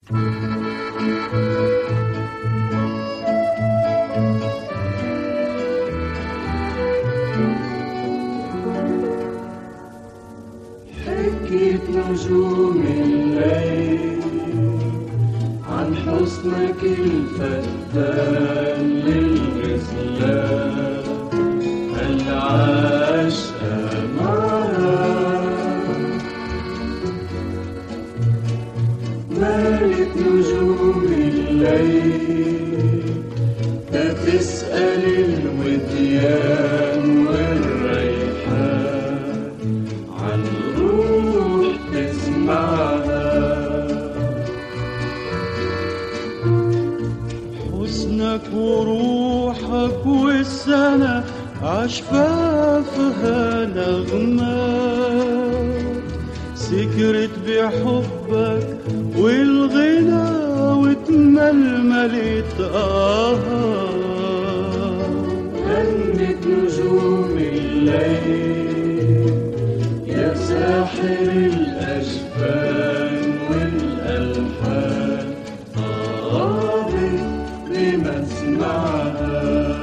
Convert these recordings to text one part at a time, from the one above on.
حكيت نجوم الليل عن حسنك الفتان للإسلام العاش أمارة مالت نجوم الليل تسأل الوديان والريحان عن روح تسمعها حسنك وروحك والسنة عشفافها نغمات سكرت بحبك والغنى واتململت آهات غنت نجوم الليل يا ساحر الأجفان والألحان طابت بمسمعها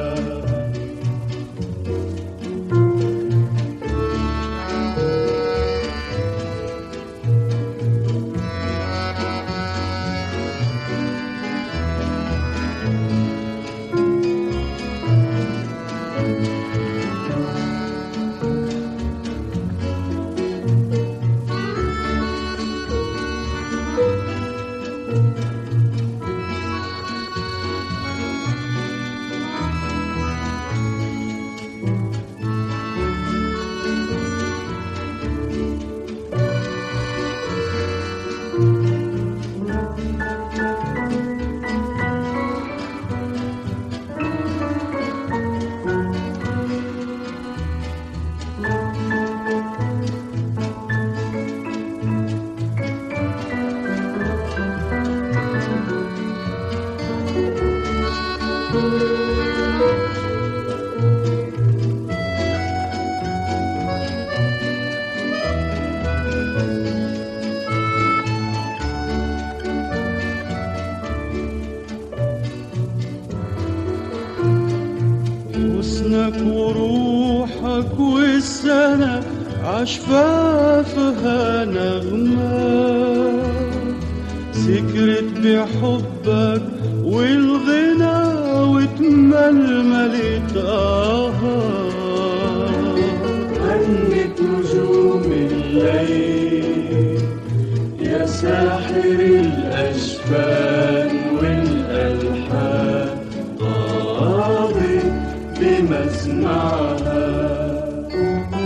حسنك وروحك والسنة عشفافها نغمات سكرت بحبك والغنى واتململت آهات غنت نجوم الليل يا ساحر الأجفان والألحان طابت بمسمعها